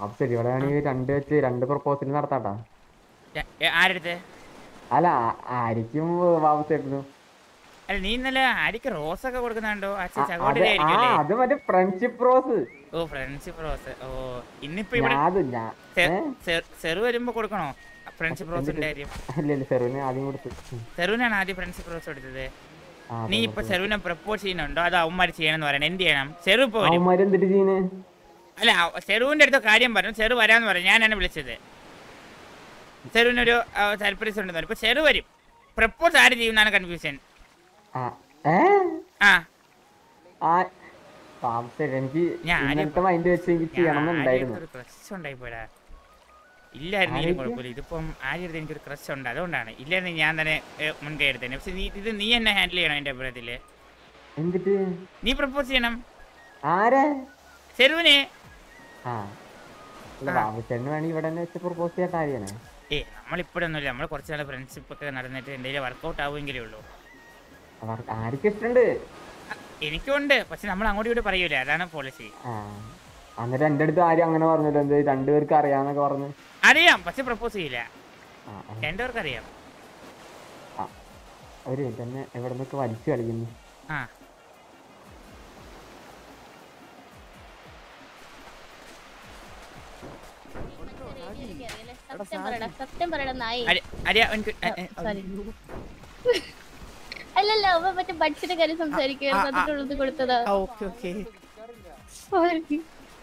അപ്പൊ ശരി ഇവിടെ ആണെങ്കിൽ രണ്ട് വെച്ച് രണ്ട് പ്രപ്പോസൽ നടത്താട്ടാ ര- ഏ, ആരെടുത്ത് അല്ല ആ- ആയിരിക്കും വാപ്പസായിരുന്നു അല്ല നീ ഇന്നലെ ആര്യക്ക് റോസ് ഒക്കെ കൊടുക്കുന്നുണ്ടോ അച്ഛൻ അത് ആ ചകോട്ടിലായിരിക്കും അത് മറ്റേ ഫ്രണ്ട്ഷിപ്പ് റോസ് ഓ ഫ്രണ്ട്ഷിപ്പ് റോസ് ഓ ഇന്നിപ്പോ ഇവിടെ ഞാൻ അത് ഞാൻ സെ- ഏ? സെ- സെറു വരുമ്പോ കൊടുക്കണോ ഫ്രണ്ട്ഷിപ്പ് റോസിന്റെ കാര്യം അല്ല ഇല്ല സെറുവിന് ആദ്യം കൊടുത്ത് ഉം. സെറുവിനാണ് ആദ്യം ഫ്രണ്ട്ഷിപ്പ് റോസ് എടുത്തത് ആ, നീ ഇപ്പൊ സെറുവിനെ പ്രപ്പോസ് ചെയ്യുന്നുണ്ടോ അത് അവന്മാർ ചെയ്യണമെന്ന് പറയണം എന്ത് ചെയ്യണം സെറു ഇപ്പൊ വരും അവന്മാര് എന്തിട്ട് ചെയ്യുന്നേ അല്ല അവ- സെറുവിന്റെ അടുത്ത് കാര്യം പറഞ്ഞു സെറു വരാന്ന് പറഞ്ഞു ഞാനാണ് വിളിച്ചത് സെറുവിനൊരു സർപ്രൈസ് ഉണ്ടെന്ന് പറഞ്ഞു ഇപ്പൊ സെറു വരും പ്രപ്പോസ് ആര് ചെയ്യുന്നതാണ് കൺഫ്യൂഷൻ ആ ഏ ആ ആ വാപ്പസ എനിക്ക് ഞാൻ ആരെയും- ഇന്നത്തെ മൈൻഡ് വെച്ച് എനിക്ക് ചെയ്യണം എന്നുണ്ടായിരുന്നു ഒരു ക്രഷ് ഉണ്ടായി പോയടാ ഇല്ലായിരുന്നെങ്കിലും ആരെയൊക്കെ? കുഴപ്പമില്ല ഇതിപ്പം ആര്യടുത്ത് എനിക്കൊരു ക്രഷ് ഉണ്ട് അതുകൊണ്ടാണ് ഇല്ലായിരുന്നു ഞാൻ തന്നെ ഏ, മുൻകൈ എടുത്തേനെ പക്ഷെ നീ ഇത് നീ എന്നെ ഹാൻഡിൽ ചെയ്യണം എന്റെ അഭിപ്രായത്തില് എന്നിട്ട് നീ പ്രപ്പോസ് ചെയ്യണം ആരെ സെറുവിനെ ആ അല്ല ആ. ബാബുച്ചേട്ടന് വേണമെങ്കിൽ ഇവിടെ തന്നെ വെച്ച് പ്രപ്പോസ് ചെയ്യാൻ കാര്യമാണ് ഏ നമ്മളിപ്പോഴൊന്നുമില്ല നമ്മൾ കുറച്ച് നാൾ ഫ്രണ്ട്ഷിപ്പ് ഒക്കെ നടന്നിട്ട് എന്തെങ്കിലും വർക്കൗട്ട് ആവുമെങ്കിലേ ഉള്ളൂ അവർക്ക് ആർക്ക് ഇഷ്ടമുണ്ട് അ, എനിക്കുണ്ട് പക്ഷെ നമ്മൾ അങ്ങോട്ടും ഇങ്ങോട്ട് പറയൂലേ അതാണ് പോളിസി ആ എന്നിട്ട് എൻ്റെ അടുത്ത് ആരും അങ്ങനെ പറഞ്ഞില്ല എന്ത് രണ്ടുപേർക്ക് അറിയാന്നൊക്കെ പറഞ്ഞു അറിയാം പക്ഷെ പ്രപ്പോസ് ചെയ്യില്ല ആ ആ, രണ്ടുപേർക്ക് അറിയാം ആ ഒരു മിനിറ്റ് എന്നെ എവിടെ നിന്നൊക്കെ വലിച്ചു കളിക്കുന്നു ആ സത്യം പറയടാ സത്യം പറയടാ നായി അരി- അരിയ എനിക്ക് എ, എ, സോറി അല്ലല്ല അവ മറ്റേ ബഡ്സിന്റെ കാര്യം സംസാരിക്കുകയായിരുന്നു ആ, ആ. അതിട്ടുള്ളത് കൊടുത്തതാ ആ, ഓക്കെ ഓക്കെ സോറി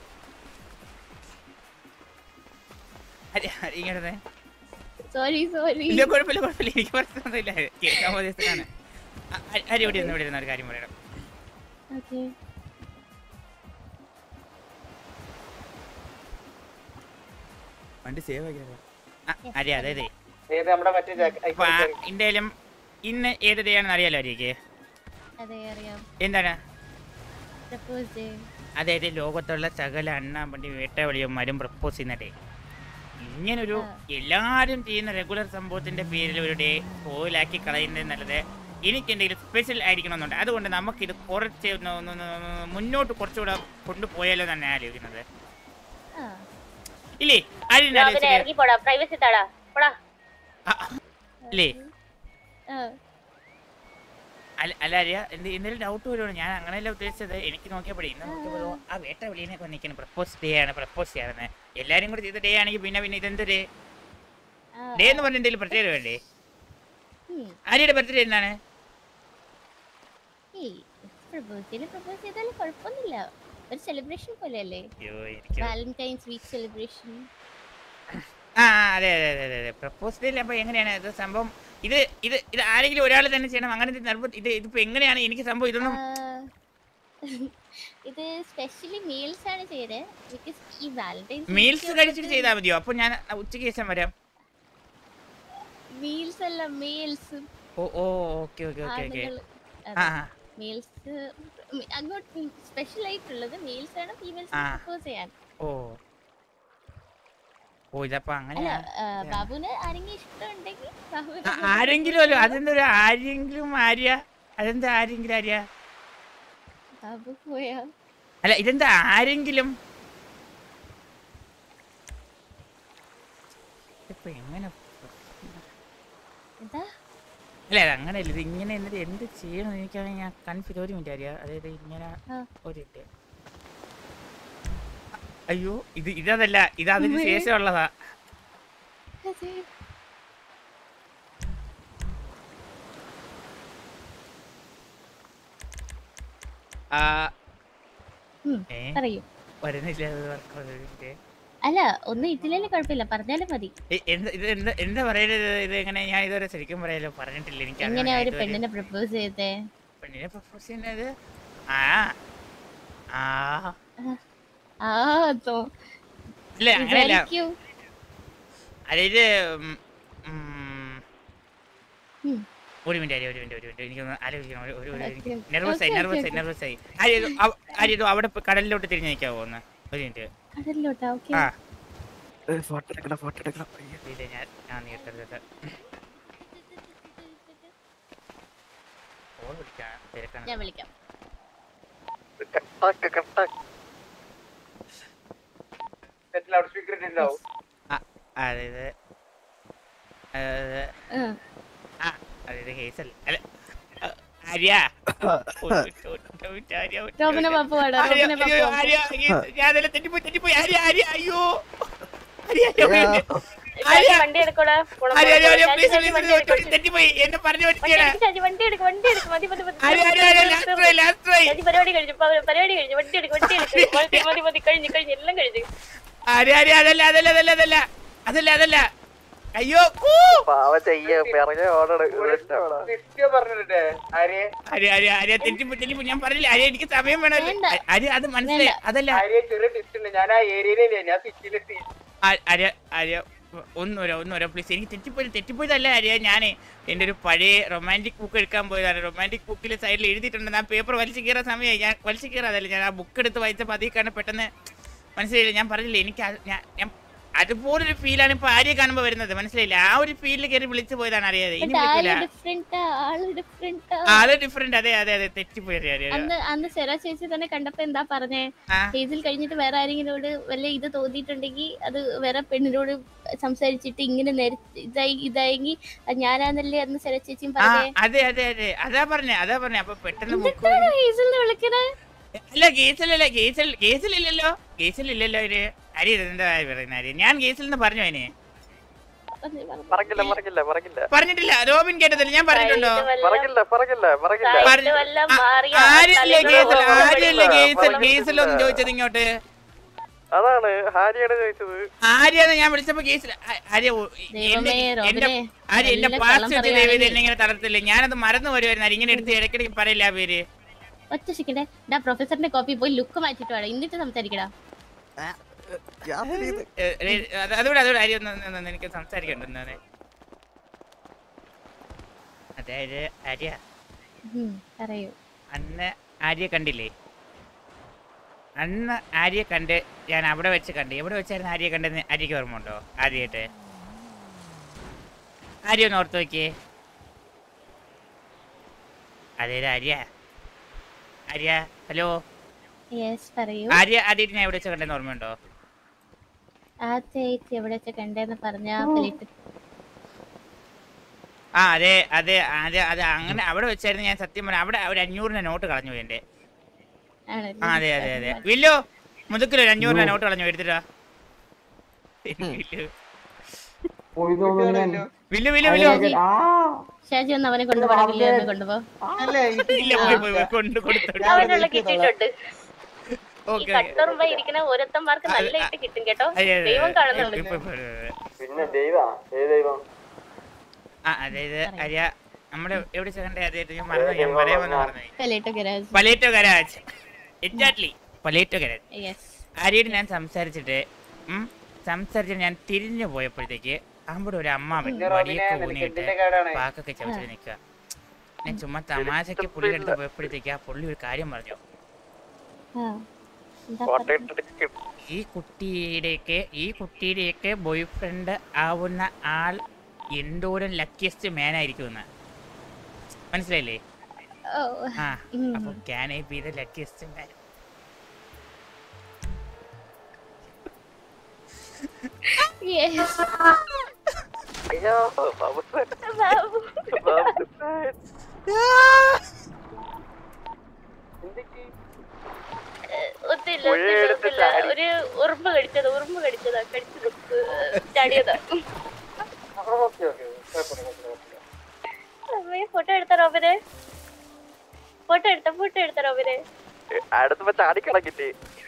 അരി- അരി, ഇങ്ങോട്ട് വന്നേ. സോറി സോറി ഇല്ല കുഴപ്പമില്ല കുഴപ്പമില്ല എനിക്ക് പ്രശ്നമൊന്നുമില്ല കേൾക്കാൻ ഉദ്ദേശിച്ചാണ് അരി ഇവിടെ ഇരുന്ന് ഇവിടെ ഇരുന്ന് ഒരു കാര്യം പറയണം ഓക്കെ വണ്ടി സേവ് ആക്കിയത് അരി അതെ അതെ ഏത് നമ്മുടെ മറ്റേ ജാക്ക- അപ്പൊ ആ, എന്തായാലും ഇന്ന് ഏത് ഡേ ആണെന്ന് അറിയാലോ അരിക്ക് അതെ അറിയാം എന്താണ് പ്രപ്പോസ് ഡേ അതായത് ലോകത്തുള്ള സകല അണ്ണാമ്പണ്ടി വേട്ടവളിയന്മാരും പ്രപ്പോസ് ചെയ്യുന്ന ഡേ ഇങ്ങനൊരു എല്ലാരും ചെയ്യുന്ന റെഗുലർ സംഭവത്തിന്റെ പേരിൽ ഒരു ഡേ സ്പോയിലാക്കി കളയുന്നത് നല്ലത് എനിക്ക് എന്തെങ്കിലും സ്പെഷ്യൽ ആയിരിക്കണമെന്നുണ്ട് അതുകൊണ്ട് നമുക്കിത് കുറച്ച് ഒന്ന് ഒന്ന് ഒന്ന് മുന്നോട്ട് കുറച്ചുകൂടെ കൊണ്ടുപോയാലോ തന്നെ ആലോചിക്കുന്നത് ആ ഇല്ലേ ആരും ആലോചിച്ചില്ലേ? ഇറങ്ങി പോടാ പ്രൈവസി താടാ പോടാ ആ, ഇല്ലേ ആ അല്ല അല്ല അറിയ എന്ത് എന്തെങ്കിലും ഡൗട്ട് വരുവാണ് ഞാൻ അങ്ങനെയല്ല ഉദ്ദേശിച്ചത് എനിക്ക് നോക്കിയപ്പോഴേ ഇന്ന് നോക്കിയപ്പോൾ ആ വേട്ട വിളിയെ വന്നിരിക്കുന്നു പ്രപ്പോസ് ഡേ ആണ് പ്രപ്പോസ് ചെയ്യാറുണ്ട് എല്ലാരും കൂടി ചെയ്ത ഡേ ആണെങ്കിൽ പിന്നെ പിന്നെ ഇതെന്ത് ഡേ ആ, ഡേ എന്ന് പറഞ്ഞ എന്തെങ്കിലും പ്രത്യേകത വേണ്ടേ ഉം. ആര്യയുടെ ബർത്ത്ഡേ എന്താണ് ഏയ് പ്രപ്പോസ് ചെയ്ത് പ്രപ്പോസ് ചെയ്താലും കുഴപ്പമൊന്നുമില്ല ഒരു സെലിബ്രേഷൻ പോലെയല്ലേ അയ്യോ എനിക്ക് വാലന്റൈൻസ് വീക്ക് സെലിബ്രേഷൻ ആ ആ, അതെ അതെ അതെ അതെ അതെ പ്രപ്പോസ് ഡേയിൽ അപ്പോൾ എങ്ങനെയാണ് ഇത് സംഭവം ഇത് ഇത് ഇത് ആരെങ്കിലും ഒരാൾ തന്നെ ചെയ്യണം അങ്ങനത്തെ നിർബന്ധം ഇത് ഇതിപ്പോ എങ്ങനെയാണ് എനിക്ക് സംഭവം ഇതൊന്നും ഇത് സ്പെഷ്യലി മീൽസ് ആണ് ചെയ്തത് ബിക്കോസ് ഈ വാലന്റൈൻസ് മീൽസ് കഴിച്ചിട്ട് ചെയ്താൽ മതിയോ അപ്പോൾ ഞാൻ ഉച്ചയ്ക്ക് ശേഷം വരാം മീൽസ് അല്ല മീൽസ് ഓ ഓ ഓക്കെ ഓക്കെ ഓക്കെ ഓക്കെ ആണുങ്ങൾ ആ ആ മീൽസ് അങ്ങോട്ട് സ്പെഷ്യൽ ആയിട്ടുള്ളത് മീൽസ് ആണ് ഫീമെയിൽസ് ആ. പ്രപ്പോസ് ചെയ്യാൻ ഓ ഓ ഇതപ്പോ അല്ല അങ്ങനെയാ ആ, ബാബുവിന് ആരെങ്കിലും ഇഷ്ടമുണ്ടെങ്കിൽ ബാബുവിന് ആ, ആരെങ്കിലും അല്ലോ അതെന്തൊരു ആരെങ്കിലും ആര്യ അതെന്താ ആരെങ്കിലും ആര്യ ബാബു പോയാ അല്ല ഇതെന്താ ആരെങ്കിലും ഇപ്പൊ എങ്ങനെ എന്താ അല്ല അത് അങ്ങനെയല്ല ഇത് ഇങ്ങനെ എന്നിട്ട് എന്ത് ചെയ്യണം എനിക്കാണെങ്കിൽ ഞാൻ കൺഫ്യൂസ് ഒരു മിനിറ്റ് അറിയാം അതായത് ഇങ്ങനെ ആ. ഒരു മിനിറ്റ് അയ്യോ ഇത് ഇതല്ല ഇത് അതിന് ഉമ്മേ. ശേഷമുള്ളതാ അതെ. ആ ഉം, ഏ പറയൂ വരുന്നില്ല അത് work ആവുന്നില്ല. ഒരു minute. അല്ല ഒന്നും ഇട്ടില്ലേ കുഴപ്പമില്ല പറഞ്ഞാലും മതി എ- എന്ത് ഇത് എന്താ എന്താ പറയുന്നത് ഇത് എങ്ങനെ ഞാൻ ഇതുവരെ ശരിക്കും പറയാലോ പറഞ്ഞിട്ടില്ല എനിക്ക് എങ്ങനെയാ അറിയാം. ഒരു ഇതുവരെ- പെണ്ണിനെ പ്രപ്പോസ് ചെയ്തേ പെണ്ണിനെ പ്രപ്പോസ് ചെയ്യുന്നത് ആ ആ ആ തോ അല്ല അങ്ങനെയല്ല വിചാരിക്കൂ അതായത് ഉം, ഉം, ഉം. ഒരു മിനിറ്റ് ആര്യ ഒരു മിനിറ്റ് ഒരു മിനിറ്റ് എനിക്കൊന്ന് ആലോചിക്കണം ഒരു ഒരു Okay. നെർവസ് ആയി Okay, നെർവസ് ആയി okay, നെർവസ് ആയി ആര്യ ആര്യ അവിടെ പോയി കടലിലോട്ട് തിരിഞ്ഞു നിൽക്കാവോ ഒന്ന് ഒരു മിനിറ്റ് കടലിലോട്ടാ ഓക്കെ ആ ഫോട്ടോ എടുക്കണം ഫോട്ടോ എടുക്കണം ഇല്ല ഞാൻ ഞാൻ നീട്ടരുത് ഫോൺ വിളിക്കാൻ തിരക്കാണ് ഞാൻ വിളിക്കാം കട്ടാക്ക് കട്ടാക്ക് സെറ്റ് ലൗഡ് സ്പീക്കർ ഇട്ടുണ്ടാവും അതായത് അതായത് ആ. ആ അതായത് ഹേസൽ അല്ല ആ, ആര്യ റോബിനെ പപ്പു പാടാ ആര്യ, റോബിനെ അയ്യോ, പപ്പു ആര്യ, ഈ- ഞാൻ അതിലെ തെറ്റിപ്പോയി തെറ്റിപ്പോയി ആര്യ ആര്യ അയ്യോ ആര്യ, ആര്യ, ആര്യ. ആര്യ, വണ്ടി എടുക്കോടാ Arya, Arya, Arya, please, please, please, തെറ്റിപ്പോയി എന്നെ പറഞ്ഞു പറ്റിയാണ് വണ്ടി എടുക്കും വണ്ടി എടുക്കും മതി മതി മതി Arya Arya Arya last try last try ചേച്ചി പരിപാടി കഴിഞ്ഞു പ- പരിപാടി കഴിഞ്ഞു വണ്ടി എടുക്കും വണ്ടി എടുക്കും മതി മതി മതി കഴിഞ്ഞു കഴിഞ്ഞു എല്ലാം കഴിഞ്ഞു ആര്യ ആര്യ അതല്ല അതല്ല അതല്ല അതല്ല അതല്ല അതല്ല അയ്യോ ഊ. പാവ ചെയ്യ പിറകെ ഓടണ് പറഞ്ഞിട്ടേ ആര്യ ആര്യ ആര്യ ആര്യ തെറ്റിപ്പോയി തെറ്റിപ്പോയി ഞാൻ പറഞ്ഞില്ല ആര്യ എനിക്ക് സമയം വേണമല്ലോ വേണ്ട. ആ- ആര്യ അത് മനസ്സിലായി അതല്ല ആര്യ ചെറിയ ടിസ്റ്റ് ഉണ്ട് ഞാൻ ആ ഏരിയയിലേ ഞാൻ സിറ്റിയിലെത്തി ആ- ആര്യ ആര്യ ഒന്നുമില്ല ഒന്നുമില്ല പ്ലീസ് എനിക്ക് തെറ്റിപ്പോയി തെറ്റിപ്പോയതല്ല ആര്യ ഞാൻ എൻ്റെ ഒരു പഴയ റൊമാൻറ്റിക് ബുക്ക് എടുക്കാൻ പോയതാണ് റൊമാൻറ്റിക് ബുക്കിൽ സൈഡിൽ എഴുതിയിട്ടുണ്ട് ഞാൻ പേപ്പർ വലിച്ചു കയറാൻ സമയമായി ഞാൻ വലിച്ചു കയറാതല്ല ഞാൻ ആ ബുക്ക് എടുത്ത് വായിച്ചപ്പോൾ അതിൽ കാണാൻ പെട്ടെന്ന് മനസ്സിലായില്ല ഞാൻ പറഞ്ഞില്ലേ എനിക്ക് അത് ഞാൻ ഞാൻ അതുപോലൊരു ഫീലാണ് ഇപ്പൊ ആര്യ കാണുമ്പോൾ വരുന്നത് മനസ്സിലായില്ല ആ ഒരു ഫീലിൽ കയറി വിളിച്ചു പോയതാണ് അറിയാതെ ഇനി വിളിക്കില്ല ഡിഫറെന്റ് ആള് ഡിഫറെന്റ് ആള് ഡിഫറെന്റ് അതെ അതെ അതെ തെറ്റിപ്പോയി അറിയാം അറിയാം അന്ന് അന്ന് സെറ ചേച്ചി തന്നെ കണ്ടപ്പോ എന്താ പറഞ്ഞേ ആ. ഫേസിൽ കഴിഞ്ഞിട്ട് വേറെ ആരെങ്കിലോട് വല്ല ഇത് തോന്നിയിട്ടുണ്ടെങ്കിൽ അത് വേറെ പെണ്ണിനോട് സംസാരിച്ചിട്ട് ഇങ്ങനെ നേരെ ഇതായി ഇതായെങ്കിൽ അത് ഞാനാന്നല്ലേ അന്ന് സെറ ചേച്ചിയും ആ പറഞ്ഞേ അതെ അതെ അതെ അതാ പറഞ്ഞേ അതാ പറഞ്ഞേ അപ്പൊ പെട്ടെന്ന് ബുക്ക് എന്താണ് ഹേസലിനെ വിളിക്കണേ അല്ല കേസിലല്ല കേസിൽ കേസിലില്ലല്ലോ കേസിലില്ലല്ലോ അവര് അരി എന്താ പറയുന്ന അരി ഞാൻ കേസിൽ നിന്ന് പറഞ്ഞു അതിന് പറഞ്ഞു, പറഞ്ഞു. പറക്കില്ല പറക്കില്ല പറക്കില്ല പറഞ്ഞിട്ടില്ല റോബിൻ കേട്ടതില്ല ഞാൻ പറഞ്ഞിട്ടുണ്ടോ ഇത് വല്ല- പറക്കില്ല പറക്കില്ല പറക്കില്ല ഇത് പറഞ്ഞു. വല്ല ആ, മാറിയ ആര്യല്ലേ തലയിൽ കേസിൽ വെള്ളം ആര്യല്ലേ ഒഴിച്ച് കേസിൽ പറഞ്ഞിട്ടില്ല. കേസിലൊന്നും ചോദിച്ചത് ഇങ്ങോട്ട് അതാണ് ഹാരിയാണ് ചോദിച്ചത് ആര്യാണ് ഞാൻ വിളിച്ചപ്പോ കേസിൽ ആ- ആര്യ ഓ, ദൈവമേ, എന്നെ- എന്റെ റോബിനെ, ആര്യ എന്റെ നല്ല പാസ്റ്റ് കള്ളം വെച്ച് ദൈവം പറയുകയാണെങ്കിൽ- എന്നെ ഇങ്ങനെ തളർത്തില്ല ഞാനത് മറന്നു വരുമായിരുന്നു ആര്യ. ഇങ്ങനെ എടുത്ത് ഇടയ്ക്കിടയ്ക്ക് പറയില്ല ആ പേര് ഒറ്റ സെക്കൻഡ് ഡാ പ്രൊഫസറിന്റെ കോപ്പി പോയി ലുക്ക് മാറ്റിട്ട് വേണം എന്നിട്ട് സംസാരിക്കടാ ഏ, ഏ, അത് അതുകൂടെ അതുകൂടെ ആര്യ ഒന്ന് ഒന്ന് ഒന്ന് എനിക്ക് സംസാരിക്കണ്ടെന്നാണ് അതായത് ആര്യ ഉം, പറയൂ അന്ന് ആര്യ കണ്ടില്ലേ അന്ന് ആര്യ കണ്ട് ഞാൻ അവിടെ വെച്ച് കണ്ട് എവിടെ വെച്ചായിരുന്നു ആര്യ കണ്ടെന്ന് ആര്യക്ക് ഓർമ്മ ഉണ്ടോ ആദ്യമായിട്ട് ആര്യ ഒന്ന് ഓർത്ത് നോക്കിയേ അതേ ആര്യ ആര്യ ഹലോ യെസ് പറയൂ ആര്യ ആദ്യമായിട്ട് ഞാൻ എവിടെ വെച്ച് കണ്ടെന്ന് ഓർമ്മയുണ്ടോ ആദ്യമായിട്ട് എവിടെ വെച്ച കണ്ടെന്ന് പറഞ്ഞാ പ്ലേറ്റ് ആ അതെ അതെ അതെ അതെ അങ്ങനെ അവിടെ വെച്ചായിരുന്നു ഞാൻ സത്യം പറഞ്ഞ അവിടെ ഒരു അഞ്ഞൂറിന്റെ നോട്ട് കളഞ്ഞു പോയി എൻ്റെ ആ അതെ അതെ അതെ വില്ലോ മുതുക്കിൽ ഒരു അഞ്ഞൂറിന്റെ നോട്ട് കളഞ്ഞു എടുത്തിട്ടാ വില്ലു പോയി തോന്നുന്നു ഞാൻ വില്ലു വില്ലു വില്ലു അതിനൊക്കെ- ആ ഷാജി ഒന്ന് അവനെ കൊണ്ടുപോകണമെങ്കിൽ അവനെ കൊണ്ടുപോ ഇല്ല പോയി പോയി പോയി, കൊണ്ട് കൊടുത്തോട്ടെ അവനുള്ള കിട്ടിയിട്ടുണ്ട് ഈ ഓക്കെ ഓക്കെ കട്ടറുമ്പ ഇരിക്കുന്ന ഓരോരുത്തന്മാർക്ക് നല്ല ഇട്ട് കിട്ടും കേട്ടോ അതെ അതെ ദൈവം കാണുന്നുണ്ട് ഇപ്പൊ- ഇപ്പൊ- ഇപ്പൊ- പിന്നെ ദൈവാ ഏത് ദൈവം ആ അതായത് അരിയ നമ്മുടെ എവിടെ ചെക്കണ്ടേ അതായത് ഞാൻ മറന്നു ഞാൻ പറയാമെന്ന് പറഞ്ഞു കലേട്ടോ ഗരാജ് പലേറ്റോ ഗരാജ് എക്സാക്ട്ലി പലേറ്റോ ഗരാജ് യെസ് ആര്യോട് ഞാൻ സംസാരിച്ചിട്ട് ഉം, സംസാരിച്ചിട്ട് ഞാൻ തിരിഞ്ഞു പോയപ്പോഴത്തേക്ക് അവിടെ ഒരു അമ്മാവൻ വടിയൊക്കെ ഊന്നിയിട്ട് പാക്കൊക്കെ ചവച്ചിട്ട് നിൽക്കുക ഞാൻ ചുമ്മാ തമാശക്ക് പുള്ളിയുടെ അടുത്ത് പോയപ്പോഴത്തേക്ക് ആ പുള്ളി ഒരു കാര്യം പറഞ്ഞു ആ എന്താ ഫോട്ടോ പറഞ്ഞത്? ഇട്ടിട്ട് ഈ കുട്ടിയുടെയൊക്കെ ഈ കുട്ടിയുടെയൊക്കെ ബോയ് ഫ്രണ്ട് ആവുന്ന ആൾ എന്തോരം ലക്കിയസ്റ്റ് മാൻ ആയിരിക്കുമെന്ന് മനസ്സിലായില്ലേ ഓ ആ ഉം. അപ്പൊ can I be the luckiest man yes അയ്യോ ബാബു സാർ, ബാബു ബാബു സാർ. ഒത്തില്ല പുഴ ഒത്തില്ല എടുത്ത് ഒത്തില്ല ചാടി. ഒരു ഉറുമ്പ് കടിച്ചത് ഉറുമ്പ് കടിച്ചതാ കടിച്ചു കൊടുത്ത് ചാടിയതാ അമ്മേ ഫോട്ടോ എടുത്ത റോബിന് ഫോട്ടോ എടുത്ത ഫോട്ടോ എടുത്ത റോബിന് അടുത്ത് ചാടിക്കിടക്കില്ലേ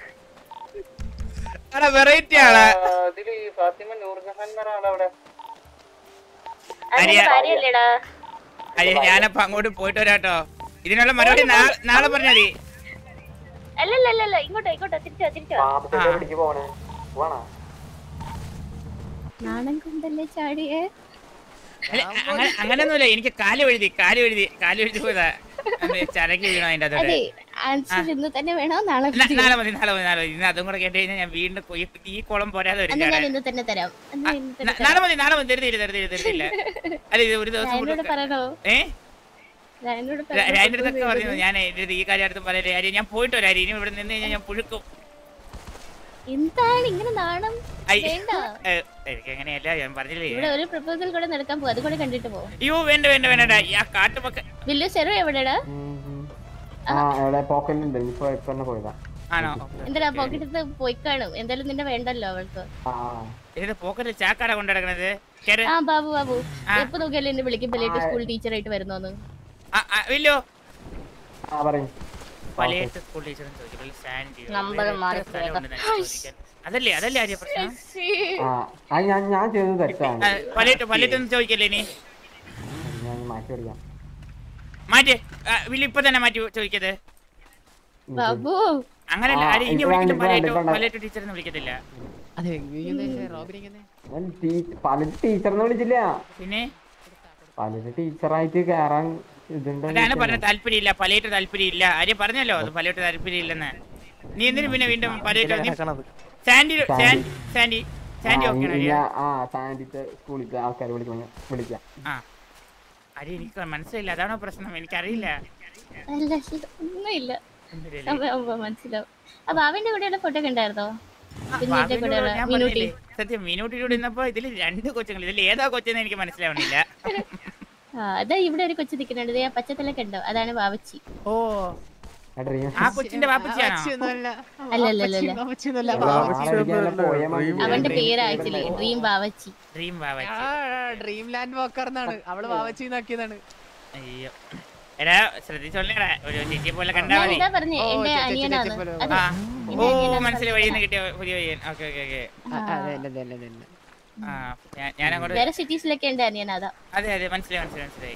ആടാ വെറൈറ്റി ആളാ ഇതില് ഫാത്തിമ നൂർജഹാൻ എന്ന് പറഞ്ഞ ആളവിടെ അരിയ. അതിന്റെ ഭാര്യയല്ലേടാ അയ്യ ഞാനപ്പോ അങ്ങോട്ട് പോയിട്ട് വരാട്ടോ ഇതിനുള്ള മറുപടി നാ- നാളെ പറഞ്ഞാ മതി അല്ലല്ല അല്ലല്ല ഇങ്ങോട്ടോ ഇങ്ങോട്ടോ തിരിച്ചോ തിരിച്ചോ പാമ്പത്തെ പിടിക്ക് പോണേ പോണാ നാണം കൊണ്ടല്ലേ ചാടിയേ അല്ല, അ- അങ്ങനെ അങ്ങനെയൊന്നുമില്ല എനിക്ക് കാല് എഴുതി കാല് എഴുതി കാല് എഴുതി പോയതാ അത് ചരക്ക് വീണോ അതിന്റെ അതെ അതോടെ ആൻസർ ഇന്ന് തന്നെ വേണോ നാളെ ന- നാളെ മതി നാളെ മതി നാളെ മതി ഇന്ന് അതും കൂടെ കേട്ട് കഴിഞ്ഞാൽ ഞാൻ വീണ്ടും കൊ- ഈ- ഈ കുളം പോരാതെ വരും എന്നാ ഞാൻ ചാടാൻ. ഇന്ന് തന്നെ തരാം എന്നാ ആ, ഇന്ന് തന്നെ ന- നാളെ മതി നാളെ മതി തരുന്നില്ല തരുന്നില്ല തരുന്നില്ല അല്ല ഇത് ഒരു ദിവസം എന്നോട് കൂടെ പറയണോ ഏ എന്നോട് രാജിന്റെ അടുത്തൊക്കെ പറഞ്ഞു ഞാൻ എൻ്റെ അടുത്ത് ഈ കാര്യം അടുത്ത് പറയല്ലേ കാര്യം ഞാൻ പോയിട്ട് വരാം ഇനി ഇവിടെ നിന്ന് കഴിഞ്ഞാൽ ഞാൻ പുഴുക്കും എന്താണ് ഇങ്ങനെ നാണം ഐ, വേണ്ട ഏ, എനിക്ക് അങ്ങനെയല്ല ഞാൻ പറഞ്ഞില്ലേ ഇവിടെ ഒരു പ്രപ്പോസൽ കൂടെ നടക്കാൻ പോകും അതുകൂടെ കണ്ടിട്ട് പോകും അയ്യോ വേണ്ട വേണ്ട വേണ്ട ആ കാട്ടുപക്ക വില്ലു സെറു എവിടെടാ ഉം, ഉം. ആ എവിടെ പോക്കറ്റിലുണ്ട് ഇപ്പൊ ഇപ്പൊ തന്നെ പോയതാ ആണോ എന്താ പോക്കറ്റ് പോയി കാണും എന്തായാലും നിന്നെ വേണ്ടല്ലോ അവൾക്ക് ആ ഇതിന്റെ പോക്കറ്റിൽ ചാക്കാട കൊണ്ടുനടക്കണത് കേറ് ആ ബാബു ബാബു ആ. എപ്പോ നോക്കിയാലും എന്നെ വിളിക്കും പലേറ്റ് സ്കൂൾ ടീച്ചറായിട്ട് വരുന്നോന്ന് ആ, ആ, വില്ലോ ആ പറയും പലയിട്ട് സ്കൂൾ ടീച്ചറും ചോദിക്കും സാൻഡി നമ്പർ മാറി അതല്ലേ അതല്ലേ ആര്യ പ്രശ്നം ആ അത് ഞാൻ ഞാൻ ചെയ്തത് തെറ്റാണ് പലയിട്ട് പലയിട്ടൊന്നും ചോദിക്കല്ലേ നീ ഞാൻ മാറ്റി പഠിക്കാം മാറ്റി വില്ലു ഇപ്പൊ തന്നെ മാറ്റി ചോദിക്കത് ബാബു അങ്ങനല്ല ആ, ആരും ഇനി ഇപ്പൊ ഒരിക്കലും വേണ്ട, പലയിട്ട് ഇപ്പൊ വേണ്ട. പലയിട്ട് ടീച്ചറെന്ന് വിളിക്കത്തില്ല അതെ ഇങ്ങനെ റോബിൻ ഇങ്ങനെ ഞാൻ ടീ- പലരും ടീച്ചറിനെ വിളിച്ചില്ല പിന്നെ പലരും ടീച്ചറായിട്ട് കേറാൻ ഇതുണ്ട് അതാണ് പറഞ്ഞ താല്പര്യമില്ല പലയിട്ട് താല്പര്യമില്ല ആര്യ പറഞ്ഞല്ലോ അത് പലയിട്ട് താല്പര്യമില്ലെന്ന് നീ എന്തിനു പിന്നെ വീണ്ടും പലയിട്ട് നീ Sandy Sandy Sandy Sandy okay Arya ആ സാൻഡിത്തെ സ്കൂളിലത്തെ ആൾക്കാരെ വിളിക്കണം വിളിക്കാം ആ ആര്യ എനിക്ക് മനസ്സിലായില്ല അതാണോ പ്രശ്നം എനിക്കറിയില്ല അല്ല ശരി, ഒന്നുമില്ല സമയമാകുമ്പോ മനസ്സിലാവും ആ ബാബിന്റെ കൂടെയുള്ള ഫോട്ടോ ഒക്കെ ഉണ്ടായിരുന്നോ കുഞ്ഞിന്റെ ബാബുവിന്റെ കൂടെയുള്ള കൂടെ ഞാൻ മീനൂട്ടി പറഞ്ഞില്ലേ, സത്യം മീനൂട്ടിലൂടെ ഇന്നപ്പോ ഇതിൽ രണ്ട് കൊച്ചുങ്ങൾ ഇതിൽ ഏതാ കൊച്ചെന്ന് എനിക്ക് മനസ്സിലാവണില്ല ആ അതാ ഇവിടെ ഒരു കൊച്ചു നിൽക്കുന്നുണ്ട് ദേ ആ പച്ചത്തലൊക്കെ ഉണ്ടോ അതാണ് ബാവച്ചി ഓ ഡ്രീം ആ കൊച്ചിന്റെ വാപ്പച്ചിയാണോ അച്ഛനൊന്നുമല്ല. അല്ല, അല്ല, അല്ല, അല്ല. അമ്മച്ചിയൊന്നുമല്ല, ഇവിടെ ബാവച്ചി. ആളെ വിളിക്കാതെ പോയാ മതി. അവന്റെ ഡ്രീം പേര് ആക്ച്വലി ഡ്രീം ബാവച്ചി ഡ്രീം ആ, വാവച്ചി ഡ്രീം ലാൻഡ് വാക്കർ എന്നാണ് അവള് ബാവച്ചി എന്നാക്കിയതാണ് അയ്യോ എടാ ശ്രദ്ധിച്ചോളേടാ ഒരു ചേച്ചിയെ പോലെ കണ്ടാ ഞാൻ മതി ഇതാ പറഞ്ഞേ ഓ, എന്റെ ചേച്ചി, അനിയനാണ് ചേച്ചി പോലെ. അതെ ആ എന്റെ ഓ അനിയനാണ് മനസ്സിലായി വഴിയിൽ നിന്ന് കിട്ടിയ പുതിയ പയ്യൻ ഓക്കെ ഓക്കെ ഓക്കെ അതെ അതെ അതെ അതെ അതെ ആ ഞാൻ- ഞാൻ അങ്ങോട്ട് വേറെ സിറ്റീസിലൊക്കെ എന്റെ അനിയനാ അതാ അതെ അതെ മനസ്സിലായി മനസ്സിലായി മനസ്സിലായി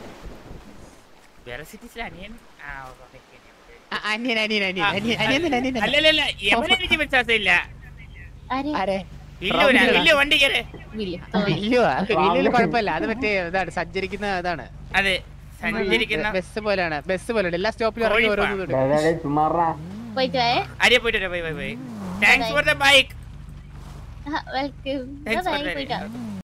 വേറെ സിറ്റീസിലെ അനിയൻ ആ ഓക്കെ, ഓക്കെ, ഓക്കെ. ആ, അനിയൻ അനിയൻ അനിയൻ അനിയൻ അനിയൻ അനിയൻ അല്ലല്ലല്ല യമനെ എനിക്ക് വിശ്വാസമില്ല ആരെ ആരെ വില്ലുവിനാ വില്ലു വണ്ടി കയറ് വില്ലു വില്ലു വില്ലു കുഴപ്പമില്ല അത് മറ്റേ ഇതാണ് സഞ്ചരിക്കുന്ന ഇതാണ് അതെ സഞ്ചരിക്കുന്ന ബസ് പോലെയാണ് ബസ് പോലെയാണ് എല്ലാ സ്റ്റോപ്പിലും ഇറങ്ങി കോഴിപ്പാ. ഓരോന്നും ഡേ, ഡേ, ഡേ, ചുമ്മാറാ പോയിട്ട് വായേ ആര്യ പോയിട്ട് വരാം, bye bye bye thanks for the bike welcome Thanks for bye the- പോയിട്ടോ